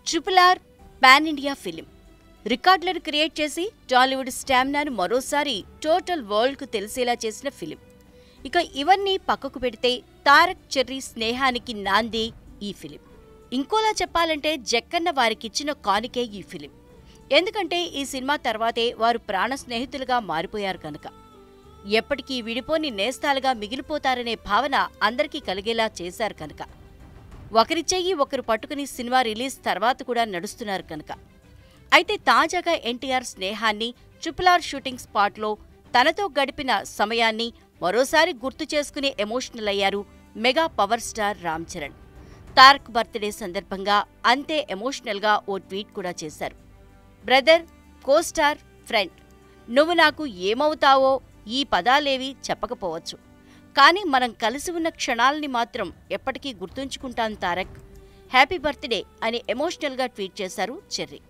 triple R pan India film రికార్డులను create చేసి Tollywood స్టామినాను మరోసారి టోటల్ వరల్డ్కు తెలిసేలా చేసిన ఫిలిం ఇక ఇవన్నీ పక్కకు పెడితే తారక్ చెర్రీ స్నేహానికి నాందే ఈ ఫిలిం ఇంకోలా చెప్పాలంటే జక్కన్న వారికిచ్చిన కానుకే ఈ ఫిలిం ఎందుకంటే ఈ సినిమా తర్వాతే వారు ప్రాణ స్నేహితులుగా మారిపోయారు కనుక ఎప్పటికీ విడిపోని నేస్తాలుగా మిగిలిపోతారనే భావన అందరికీ కలిగేలా చేశారు కనుక ఒకరి చెయ్యి ఒకరు పట్టుకుని సినిమా రిలీజ్ తర్వాత కూడా నడుస్తున్నారు కనుక అయితే తాజాగా ఎన్టీఆర్ స్నేహాన్ని ట్రిపుల్ ఆర్ షూటింగ్ స్పాట్లో తనతో గడిపిన సమయాన్ని మరోసారి గుర్తు చేసుకుని ఎమోషనల్ అయ్యారు mega power star Ram Charan Tarak birthday సందర్భంగా అంతే ఎమోషనల్గా ఓ ట్వీట్ కూడా చేశారు బ్రదర్ కోస్టార్ ఫ్రెండ్ నువ్వు నాకు ఏమవుతావో ఈ పదాలేవి చెప్పకపోవచ్చు కానీ మనం కలిసి ఉన్న క్షణాలని మాత్రం ఎప్పటికీ గుర్తుంచుకుంటాం తారక్ హ్యాపీ బర్త్డే అని ఎమోషనల్గా ట్వీట్ చేశారు చెర్రీ